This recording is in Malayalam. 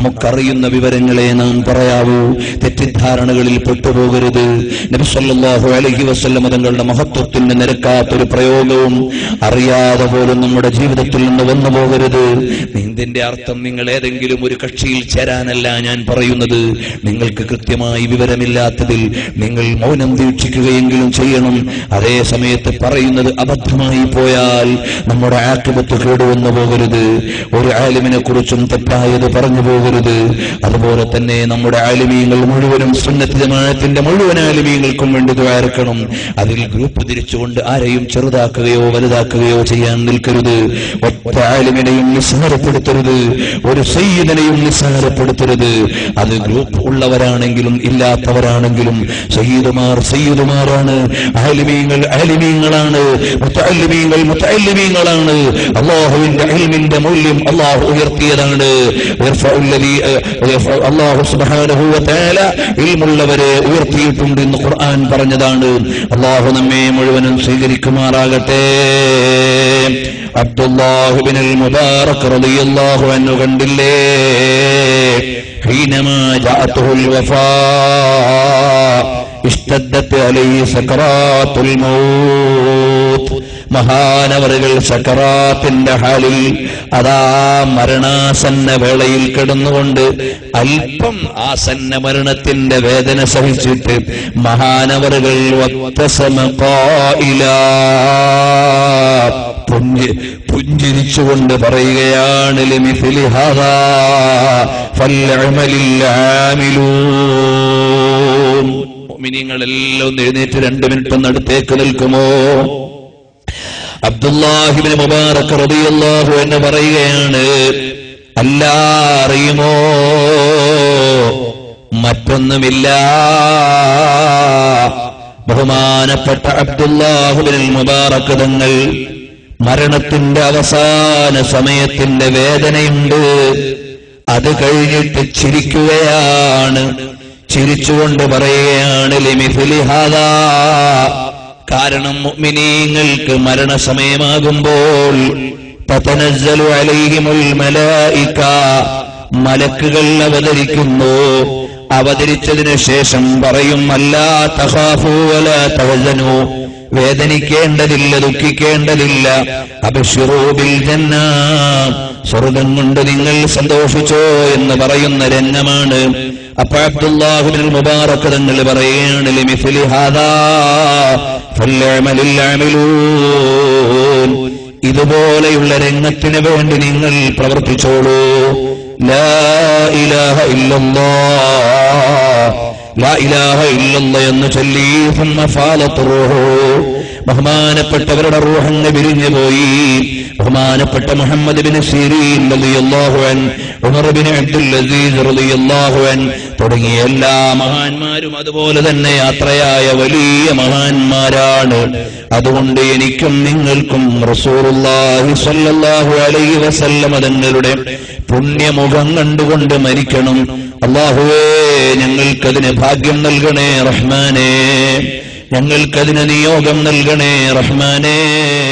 നമുക്കറിയുന്ന വിവരങ്ങളെ നാം പറയാവൂ തെറ്റിദ്ധാരണകളിൽ പെട്ടുപോകരുത് നബി സല്ലല്ലാഹു അലൈഹി വസല്ലം തങ്ങളുടെ മഹത്വത്തിന് നിരക്കാത്തൊരു പ്രയോഗവും അറിയാതെ പോലും നമ്മുടെ ജീവിതത്തിൽ നിന്ന് വന്നു പോകരുത് ഇതിന്റെ അർത്ഥം നിങ്ങൾ ഏതെങ്കിലും ഒരു കക്ഷിയിൽ ചേരാനല്ല ഞാൻ പറയുന്നത് നിങ്ങൾക്ക് കൃത്യമായി വിവരമില്ലാത്തതിൽ നിങ്ങൾ മൗനം ദീക്ഷിക്കുകയെങ്കിലും ചെയ്യണം അതേ സമയത്ത് പറയുന്നത് അബദ്ധമായി പോയാൽ നമ്മുടെ ആക്രമത്ത് കേടുവന്നു പോകരുത് ഒരു ആലിമിനെ കുറിച്ചും തെറ്റായത് പറഞ്ഞു പോകരുത് അതുപോലെ തന്നെ നമ്മുടെ ആലിമീങ്ങൾ മുഴുവനും സുന്നത്ത് ജമാഅത്തിന്റെ മുഴുവൻ ആലിമീങ്ങൾക്കും വേണ്ടി ദ്വാരക്കണം അതിൽ ഗ്രൂപ്പ് തിരിച്ചുകൊണ്ട് ആരെയും ചെറുതാക്കുകയോ വലുതാക്കുകയോ ചെയ്യാൻ നിൽക്കരുത് ഒറ്റ ആലിമിനെയും നിസ്സാരപ്പെടുത്തരുത് ഒരു സയ്യിദിനെയും നിസ്സാരപ്പെടുത്തരുത് അത് ഗ്രൂപ്പ് ഉള്ളവരാണെങ്കിലും ഇല്ലാത്തവരാണെങ്കിലും സയ്യിദുമാർ സയ്യിദുമാരാണ് ആലിമീങ്ങൾ ആലിമീങ്ങളാണ് മുത്തല്ലിമീങ്ങൾ മുത്തല്ലിമീങ്ങളാണ് അള്ളാഹുവിന്റെ അൽമിന്റെ മൂല്യം അള്ളാഹു ഉയർത്തിയതാണ് യർഫഉല്ലദീ- യർഫഉ- അള്ളാഹു സുബ്ഹാനഹു വ തആല ഇൽമുള്ളവരെ ഉയർത്തിയിട്ടുണ്ട് എന്ന് ഖുർആൻ പറഞ്ഞതാണ് അള്ളാഹു നമ്മെ മുഴുവനും സ്വീകരിക്കുമാറാകട്ടെ അബ്ദുല്ലാഹുബിൻ മുബാറക് റളിയല്ലാഹു അൻഹു കണ്ടില്ലേ حينما جاءته الوفاء اشتدت عليه سكرات الموت മഹാനവറുകൾ സക്കറാത്തിന്റെ ഹാലിൽ അതാ മരണാസന്ന വേളയിൽ കിടന്നുകൊണ്ട് അല്പം ആസന്ന മരണത്തിന്റെ വേദന സഹിച്ചിട്ട് മഹാനവറുകൾ വത്തസമ ഖായിലാ. പുഞ്ചി പുഞ്ചിരിച്ചുകൊണ്ട് പറയുകയാണ് ലിമിഥിലി ഹാദാ ഫൽഅമലിൽ ആമിലൂൻ മുഅ്മിനീങ്ങളെല്ലാം ഒന്ന് എഴുന്നേറ്റ് രണ്ട് മിനിറ്റ് ഒന്ന് അടുത്തേക്ക് നിൽക്കുമോ അബ്ദുല്ലാഹിബിന് മുബാറക് റളിയല്ലാഹു എന്ന് പറയുകയാണ് അല്ല അറിയുമോ മറ്റൊന്നുമില്ല ബഹുമാനപ്പെട്ട അബ്ദുല്ലാഹുബിൻ മുബാറക് തങ്ങൾ മരണത്തിന്റെ അവസാന സമയത്തിന്റെ വേദനയുണ്ട് അത് കഴിഞ്ഞിട്ട് ചിരിക്കുകയാണ് ചിരിച്ചുകൊണ്ട് പറയുകയാണ് ലിമിഥിലി ഹാദാ കാരണം മുഅ്മിനീങ്ങൾക്ക് മരണസമയമാകുമ്പോൾ തതനസ്സലു അലൈഹിമുൽ മലായിക മലക്കുകൾ അവതരിക്കുന്നു അവതരിച്ചതിന് ശേഷം പറയും അല്ലാ തഖാഫു വലാ തഹസനു വേദനിക്കേണ്ടതില്ല ദുഃഖിക്കേണ്ടതില്ല അബിഷിറൂബിൽ ജന്ന സ്വർഗം കൊണ്ട് നിങ്ങൾ സന്തോഷിച്ചോ എന്ന് പറയുന്ന രംഗമാണ് അപ്പൊ അബ്ദുല്ലാഹുബിൻ മുബാറക് തങ്ങൾ പറയുകയാണ് ലിമിഥിലി ഹാദാ ഫല്യഅമലിൽ ആമിലൂൻ ഇതുപോലെയുള്ള രംഗത്തിന് വേണ്ടി നിങ്ങൾ പ്രവർത്തിച്ചോളൂ ലാ ഇലാഹ ഇല്ലല്ലാഹ് ലാ ഇലാഹ ഇല്ലല്ലാ എന്ന് ചൊല്ലി ثم فالت روحه ബഹുമാനപ്പെട്ടവരുടെ റൂഹങ്ങ് വിരിഞ്ഞു പോയി ബഹുമാനപ്പെട്ട മുഹമ്മദ് ബിൻ സീരീൻ റളിയല്ലാഹു അൻ ഉമർ ബിൻ അബ്ദുൽ അസീസ് റളിയല്ലാഹു അൻ തുടങ്ങിയ എല്ലാ മഹാന്മാരും അതുപോലെ തന്നെ യാത്രയായ വലിയ മഹാന്മാരാണ് അതുകൊണ്ട് എനിക്കും നിങ്ങൾക്കും റസൂലുള്ളാഹി സ്വല്ലല്ലാഹു അലൈഹി വസല്ലമ തങ്ങളുടെ പുണ്യമുഖം കണ്ടുകൊണ്ട് മരിക്കണം അള്ളാഹുവേ ഞങ്ങൾക്കതിന് ഭാഗ്യം നൽകണേ റഹ്മാനേ ഞങ്ങൾക്കതിന് നിയോഗം നൽകണേ റഹ്മാനേ